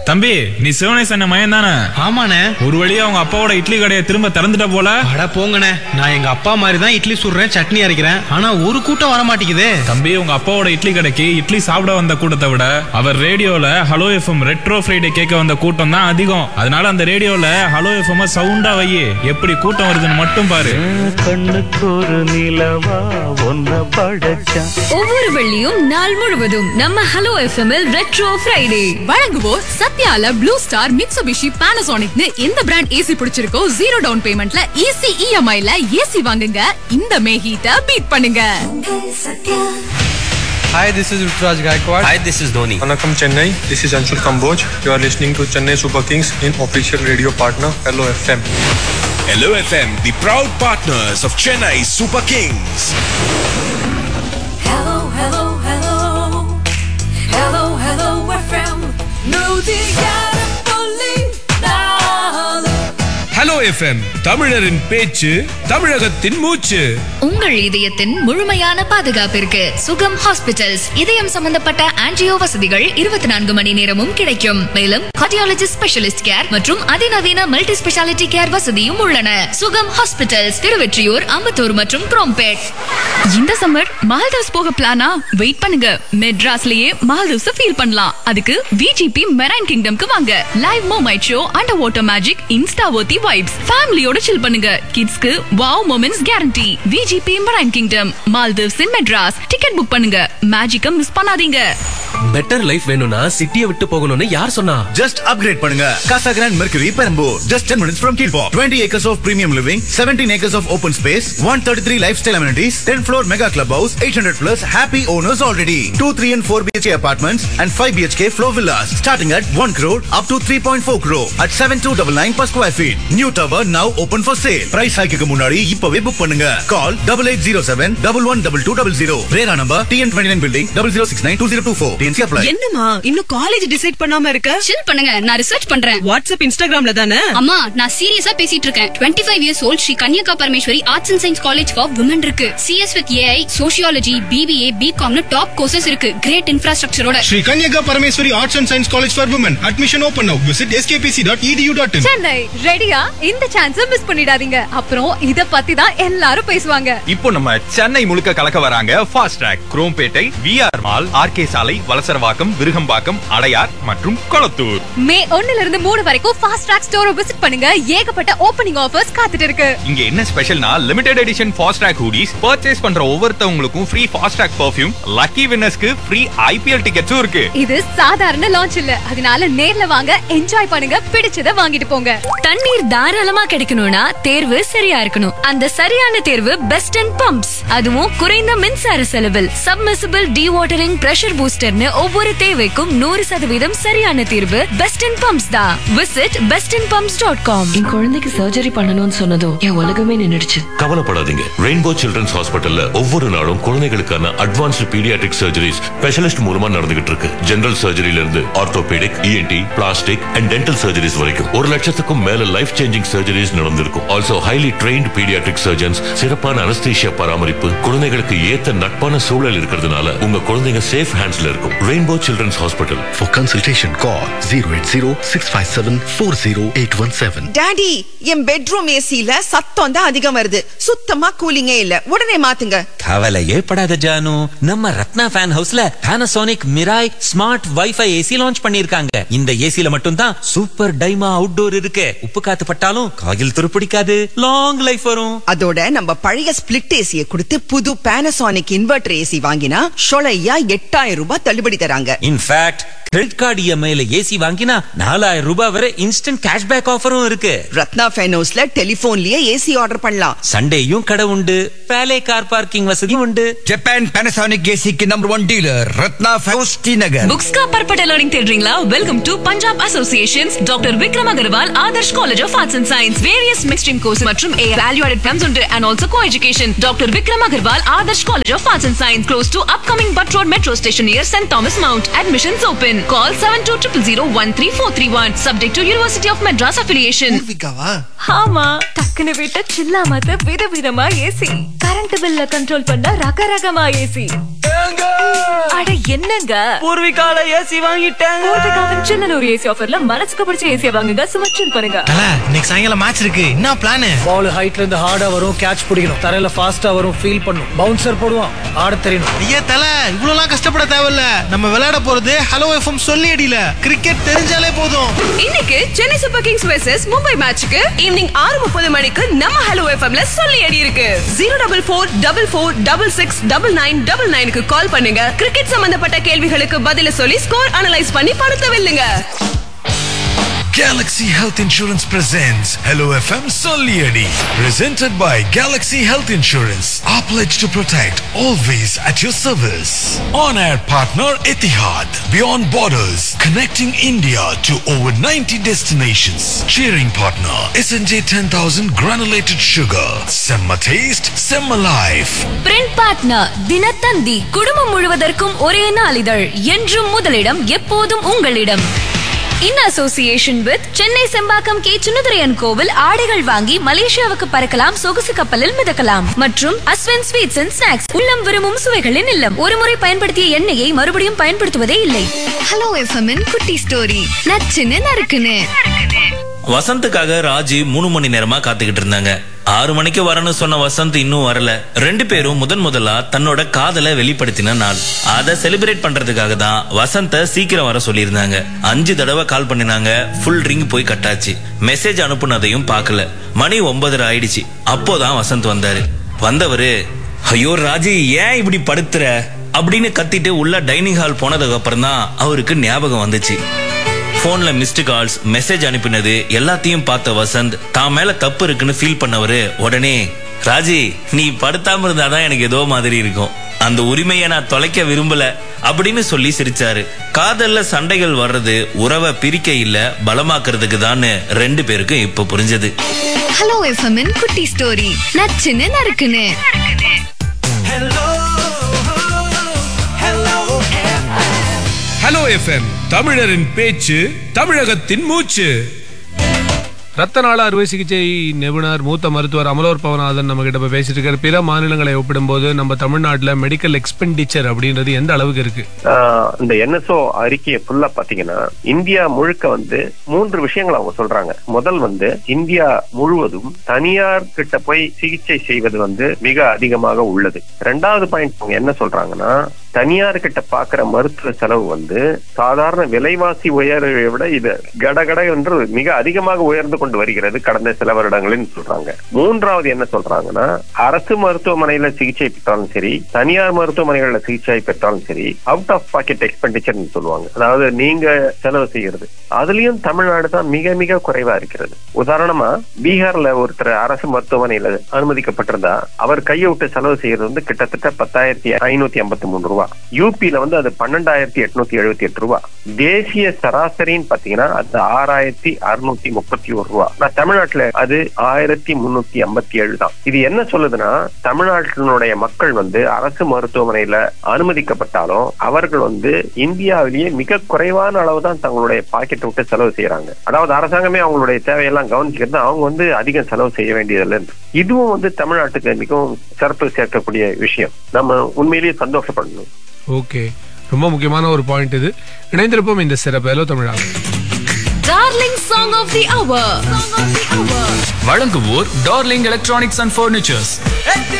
தம்பி நீ சிவனேசன் அண்ணன் மயன் தானே ஆமாண்ணே ஒரு வழியா அவங்க அப்பாவோட இட்லி கடையை திரும்ப திறந்துட்ட போல அட போங்கண்ணே நான் எங்க அப்பா மாதிரி தான் இட்லி சுடுறேன் சட்னி அரைக்கிறேன் ஆனா ஒரு கூட்டம் வர மாட்டேங்குதே தம்பி உங்க அப்பாவோட இட்லி கடைக்கு இட்லி சாப்பிட வந்த கூட்டத்தை விட அவர் ரேடியோல ஹலோ எஃப்எம் ரெட்ரோ ஃப்ரைடே கேட்க வந்த கூட்டம் தான் அதிகம் அதனால அந்த ரேடியோல ஹலோ எஃப்எம் சவுண்டா வை எப்படி கூட்டம் வருதுன்னு மட்டும் பாரு கண்ணுக்கு ஒரு நிலவா ஒன்ன படைச்சா ஒவ்வொரு வெள்ளியும் நாள் முழுவதும் நம்ம ஹலோ எஃப்எம்எல் ரெட்ரோ ஃப்ரைடே வழங்குவோர் சத்யால ப்ளூ ஸ்டார் மிட்சுபிஷி பானாசோனிக்னு எந்த பிராண்ட் ஏசி பிடிச்சிருக்கோ ஜீரோ டவுன் பேமெண்ட்ல ஈஸி இஎம்ஐல ஏசி வாங்குங்க இந்த மே ஹீட்ட பீட் பண்ணுங்க hi this is Ruturaj Gaikwad Hi, this is Dhoni. Vanakkam Chennai, this is Anshul Kamboj. You are listening to Chennai Super Kings in official radio partner Hello FM. Hello FM, the proud partners of Chennai Super Kings. Hello, hello, hello. Hello, hello, FM. Hello FM, தமிழரின் பேச்சு தமிழகத்தின் மூச்சு உங்கள் இதயத்தின் முழுமையான பாதுகாப்பிற்கு சுகம் hospitals இதயம் சம்பந்தப்பட்ட ஆன்ஜியோ வசதிகள் இருபத்தி நான்கு மணி நேரமும் கிடைக்கும் மேலும் கார்டியாலஜி ஸ்பெஷலிஸ்ட் கேர் மற்றும் அதிநவீன மல்டி ஸ்பெஷாலிட்டி கேர் வசதியும் உள்ளன சுகம் ஹாஸ்பிட்டல்ஸ் திருவெற்றியூர் அம்பத்தூர் மற்றும் குரோம்பேட் இந்த சம்மர் மால்தீவ்ஸ் போக பிளானா வெயிட் பண்ணுங்க மெட்ராஸ்லயே மால்தீவ்ஸ் ஃபீல் பண்ணலாம் அதுக்கு விஜிபி மெரைன் கிங்டம்க்கு வாங்க live mermaid show underwater magic insta worthy vibes ஃபேமிலியோட சில் பண்ணுங்க கிட்ஸ்க்கு wow moments guarantee VGP marine kingdom Maldives in Madras ticket book பண்ணுங்க மேஜிக்க மிஸ் பண்ணாதீங்க பெட்டர் லைஃப் வேணும்னா சிட்டியை விட்டு போகணும்னு யார் சொன்னா Just upgrade பண்ணுங்க Casa Grand Mercury Perambur. Just 10 minutes from Kilpaw. 20 acres of premium living, 17 acres of open space, 133 lifestyle amenities, 10 floor mega clubhouse, 800 plus happy owners already. 2, 3 and 4 BHK apartments and 5 BHK floor villas starting at 1 crore up to 3.4 crore at 7299 per square feet. New tower now open for sale. Price hike க்கு முன்னாடி இப்பவே book பண்ணுங்க. Call 8807 112200. Rera number TN29 building 00692024. TNC apply. என்னம்மா இன்னும் college decide பண்ணாம இருக்க சில் பண்ணுங்க நான் ரிசர்ச் பண்றேன் வாட்ஸ்அப் இன்ஸ்டாகிராம்ல தானே அம்மா நான் சீரியஸா பேசிட்டு இருக்கேன் twenty five years old Sri Kanyaka Parameswari arts and science college for women இருக்கு CS with AI sociology BBA பிகாம்னு டாப் கோர்சஸ் இருக்கு கிரேட் இன்ஃப்ராஸ்ட்ரக்சரோட Sri Kanyaka Parameswari arts and science college for women admission open now visit skpc.edu.in Chennai ரெடியா இந்த சான்ஸ மிஸ் பண்ணிடாதீங்க அப்புறம் இத பத்தி தான் எல்லாரும் பேசுவாங்க இப்போ நம்ம சென்னை முழுக்க கலக்க வராங்க fast track Chromepet VR mall RK Salai Valasaravakkam Virugambakkam Adyar மற்றும் கொளத்தூர் மே ஒண்ணுல இருந்து மூணு வரைக்கும் ஃபாஸ்ட் ட்ராக் ஸ்டோரை விசிட் பண்ணுங்க ஏகப்பட்ட ஓப்பனிங் ஆஃபர்ஸ் காத்துட்டு இருக்கு இங்க என்ன ஸ்பெஷல்னா limited edition fast track hoodies purchase பண்ற ஒவ்வொருத்தவங்களுக்கும் free fast track perfume lucky வின்னர்ஸ்க்கு ஃப்ரீ ஐபிஎல் டிக்கெட்ஸும் இருக்கு இது சாதாரண லான்ச் இல்ல அதனால நேர்ல வாங்க என்ஜாய் பண்ணுங்க பிடிச்சத வாங்கிட்டு போங்க தண்ணீர் தாராளமா கிடைக்கணும்னா தேர்வு சரியா இருக்கணும் அந்த சரியான தேர்வு பெஸ்ட் அண்ட் பம்ப்ஸ் அதுவும் குறைந்த மின்சார செலவில் சப்மர்சிபிள் வாட்டரிங் பிரஷர் பூஸ்டர்னு ஒவ்வொரு தேவைக்கும் நூறு சதவீதம் சரியான தீர்வு பெஸ்ட் அண்ட் பம்ப்ஸ் தான் visit best and pumps dot com என் குழந்தைக்கு சர்ஜரி பண்ணணும்னு சொன்னதும் என் உலகமே நின்னுடுச்சு கவலைப்படாதீங்க ரெயின்போ சில்ட்ரன்ஸ் ஹாஸ்பிட்டல்ல ஒவ்வொரு நாளும் குழந்தைகளுக்கான அட்வான்ஸ்டு பீடியாட்ரிக் சர்ஜரிஸ் ஸ்பெஷலிஸ்ட் மூலமா நடந்துகிட்டு இருக்கு ஜெனரல் சர்ஜரியில இருந்து orthopaedic ENT plastic and dental surgeries வரைக்கும் ஒரு லட்சத்துக்கும் மேல லைஃப் சேஞ்சிங் சர்ஜரிஸ் நடந்திருக்கும் also highly trained paediatric surgeons சிறப்பான அனஸ்தீஷியா பராமரிப்பு குழந்தைகளுக்கு ஏத்த நட்பான சூழல் இருக்கிறதுனால உங்க குழந்தைங்க சேஃப் ஹேண்ட்ஸ்ல இருக்கும் rainbow children's hospital For consultation, call 080-657-40817. Daddy என் பெட்ரூம் ஏசில சத்தம் தான் அதிகம் வருது சுத்தமா கூலிங்கே இல்ல உடனே மாத்துங்க கவலையே படாத ஜானு நம்ம ரத்னா ஃபேன் ஹவுஸ்ல Panasonic Mirai smart wifi AC launch பண்ணிருக்காங்க இந்த ஏசில மட்டும் தான் சூப்பர் டைமா அவுட்டோர் இருக்கு உப்பு காத்து பட்டாலும் காயில் துருப்பிடிக்காது லாங் லைஃப் வரும் அதோட நம்ம பழைய ஸ்பிளிட் ஏசிய கொடுத்து புது பானாசோனிக் இன்வெர்டர் ஏசி வாங்கினா ஷொலையா எட்டாயிரம் ரூபாய் தள்ளுபடி தராங்க இன்ஃபேக்ட் கிரெடிட் கார்டு இஎம்ஐல ஏசி வாங்கினா நாலாயிரம் ரூபாய் வரை இன்ஸ்டன்ட் கேஷ்பேக் ஆஃபரும் இருக்கு ரத்னா ஃபேன் ஹவுஸ்ல டெலிபோன்லயே ஏசி ஆர்டர் பண்ணலாம் சண்டேயும் கடை உண்டு பேலே கார் பார்க்கிங் வசதி உண்டு ஜப்பான் பேனசானிக் ஏசிக்கு number one dealer Ratna house Nagar books का परपटा लर्निंग தேடுறீங்களா welcome to Punjab associations doctor Vikram Agarwal Adarsh college of arts and science various mainstream course மற்றும் ஏ வேல்யூ ஆடட் ப்ரோக்ராம்ஸ் உண்டு and also coeducation doctor Vikram Agarwal Adarsh college of arts and science close to upcoming Butt road metro station near Saint Thomas Mount admissions open call seven two triple zero one three four three one subject to University of Madras affiliation ஆமா டக்குனு விட்ட சில்லாமத்த வித விதமா AC current பில்ல control பண்ண ரக ரகமா AC அட என்னங்க பூர்விகால ஏசி வாங்கிட்டேன் பூர்விகாவின் சின்னனூர் ஏசி ஆஃபர்ல மனசுக்கு பிடிச்ச ஏசியை வாங்குங்க சும்மா chill பண்ணுங்க தல இன்னைக்கு சாயங்காலம் மேட்ச் இருக்கு என்ன பிளான் பால் ஹைட்ல இருந்து ஹார்டா வரும் கேட்ச் பிடிக்கணும் தரையில ஃபாஸ்டா வரும் ஃபீல் பண்ணும் பவுன்சர் போடுவான் ஆட தெரியணும் ஐயா தல இவ்வளவுலாம் கஷ்டப்பட தேவையில்ல நம்ம விளையாட போறது ஹலோ எஃப்எம் சொல்லி அடியில கிரிக்கெட் தெரிஞ்சாலே போதும் இன்னைக்கு Chennai Super Kings versus Mumbai மேட்சுக்கு ஈவினிங் ஆறு முப்பது மணிக்கு நம்ம ஹலோ எஃப்எம்ல சொல்லி அடி இருக்கு zero double four double four double six double nine double நைனுக்கு கால் பண்ணுங்க கிரிக்கெட் சம்பந்தப்பட்ட கேள்விகளுக்கு பதில சொல்லி ஸ்கோர் அனலைஸ் பண்ணி பணத்தை வெல்லுங்க Galaxy Health Insurance presents Hello FM Solieri. Presented by Galaxy Health Insurance. Our pledge to protect, always at your service. On air partner Etihad. Beyond borders, connecting India to over 90 destinations. Cheering partner SNJ 10000 granulated sugar. Semma taste, Semma life. Print partner Dinathanthi குடும்பம் முழுவதற்கும் ஒரே நாளிதழ் என்றும் முதலிடம் எப்போதும் உங்களிடம் in association with Chennai Sembakkam K சுனதுரையன் கோவில் ஆடைகள் வாங்கி மலேசியாவுக்கு பறக்கலாம் சொகுசு கப்பலில் மிதக்கலாம் மற்றும் அஸ்வன் ஸ்வீட்ஸ் அண்ட் ஸ்நாக்ஸ் உள்ளம் விரும்பும் சுவைகளின் இல்லம் ஒருமுறை பயன்படுத்திய எண்ணெயை மறுபடியும் பயன்படுத்துவதே இல்லை ஹலோ எஃப்எம்மின் குட்டி ஸ்டோரி நச்சுன்னு நறுக்குன்னு வசந்துக்காக ராஜி மூணு மணி நேரமா காத்துக்கிட்டு இருந்தாங்க ஆறு மணிக்கு வரணும்னு சொன்ன வசந்த் இன்னும் வரல ரெண்டு பேரும் முதன் முதலா தன்னோட காதலை வெளிப்படுத்தின நாள் அதை செலிப்ரேட் பண்றதுக்காக தான் வசந்த சீக்கிரம் வர சொல்லியிருந்தாங்க அஞ்சு தடவை கால் பண்ணினாங்க ஃபுல் ரிங் போய் கட்டாச்சு மெசேஜ் அனுப்புனதையும் பார்க்கல மணி ஒன்பதரை ஆயிடுச்சு அப்போதான் வசந்த் வந்தாரு வந்தவரு ஐயோ ராஜி ஏன் இப்படி படுத்துற அப்படின்னு கத்திட்டு உள்ள டைனிங் ஹால் போனதுக்கு அப்புறம் தான் அவருக்கு ஞாபகம் வந்துச்சு போன்ல மிஸ்டு கால்ஸ் மெசேஜ் அனுப்பினது எல்லாத்தையும் பார்த்த வசந்த் தான் மேல தப்பு இருக்குன்னு ஃபீல் பண்ணவரு உடனே ராஜி நீ படுத்தாம இருந்தாதான் எனக்கு ஏதோ மாதிரி இருக்கும் அந்த உரிமையை நான் தொலைக்க விரும்பல அப்படின்னு சொல்லி சிரிச்சாரு காதல்ல சண்டைகள் வர்றது உறவை பிரிக்க இல்ல பலமாக்குறதுக்கு தான் ரெண்டு பேருக்கும் இப்ப புரிஞ்சது ஹலோ எஃப்எம்மின் குட்டி ஸ்டோரி நச்சுன்னு நறுக்குன்னு ஹலோ எஃப்எம் தமிழரின் பேச்சு தமிழகத்தின் மூச்சு ரத்த நாள அறுவை சிகிச்சை நிபுணர் மூத்த மருத்துவர் அமலோர் பவநாதன் நம்ம கிட்ட இப்ப பேசிட்டு இருக்காரு பிற மாநிலங்களை ஒப்பிடும்போது நம்ம தமிழ்நாட்டுல மெடிக்கல் எக்ஸ்பெண்டிச்சர் அப்படின்றது எந்த அளவுக்கு இருக்கு ஆஹ் இந்த என்எஸ்ஓ அறிக்கையை ஃபுல்லா பாத்தீங்கன்னா இந்தியா முழுக்க வந்து மூன்று விஷயங்கள் அவங்க சொல்றாங்க முதல் வந்து இந்தியா முழுவதும் தனியார் கிட்ட போய் சிகிச்சை செய்வது வந்து மிக அதிகமாக உள்ளது ரெண்டாவது பாயிண்ட் அவங்க என்ன சொல்றாங்கன்னா தனியார் கிட்ட பாக்குற மருத்துவ செலவு வந்து சாதாரண விலைவாசி உயர்வை விட இது கடகட என்று மிக அதிகமாக உயர்ந்து கொண்டு வருகிறது கடந்த சில வருடங்களில் சொல்றாங்க மூன்றாவது என்ன சொல்றாங்கன்னா அரசு மருத்துவமனையில சிகிச்சை பெற்றாலும் சரி தனியார் மருத்துவமனைகள்ல சிகிச்சை பெற்றாலும் சரி அவுட் ஆஃப் பாக்கெட் எக்ஸ்பெண்டிச்சர் சொல்லுவாங்க அதாவது நீங்க செலவு செய்யறது அதுலயும் தமிழ்நாடு தான் மிக மிக குறைவா இருக்கிறது உதாரணமா பீகார்ல ஒருத்தர் அரசு மருத்துவமனையில அனுமதிக்கப்பட்டிருந்தா அவர் கையை விட்டு செலவு செய்யறது வந்து கிட்டத்தட்ட பத்தாயிரத்தி ஐநூத்தி ஐம்பத்தி மூணு ரூபா யூபியில வந்து அது பன்னெண்டாயிரத்தி எட்நூத்தி எழுபத்தி எட்டு ரூபா தேசிய சராசரின்னு பாத்தீங்கன்னா அது ஆறாயிரத்தி அறுநூத்தி முப்பத்தி ஒரு ரூபா நான் தமிழ்நாட்டுல அது ஆயிரத்தி முன்னூத்தி ஐம்பத்தி ஏழு தான் இது என்ன சொல்லுதுன்னா தமிழ்நாட்டினுடைய மக்கள் வந்து அரசு மருத்துவமனையில அனுமதிக்கப்பட்டாலும் அவர்கள் வந்து இந்தியாவிலேயே மிக குறைவான அளவு தான் தங்களுடைய பாக்கெட் விட்டு செலவு செய்யறாங்க அதாவது அரசாங்கமே அவங்களுடைய தேவையெல்லாம் கவனிச்சுக்கிறது அவங்க வந்து அதிகம் செலவு செய்ய வேண்டியதில்லை இதுவும் வந்து தமிழ்நாட்டுக்கு மிகவும் சிறப்பு சேர்க்கக்கூடிய விஷயம் நம்ம உண்மையிலேயே சந்தோஷப்படணும் ஓகே ரொம்ப முக்கியமான ஒரு பாயிண்ட் இது இணைந்திருப்போம் இந்த சிறப்பு ஹலோ தமிழாக darling song of the hour வழங்குவோர் டார்லிங் எலக்ட்ரானிக்ஸ் அண்ட் ஃபர்னிச்சர்ஸ்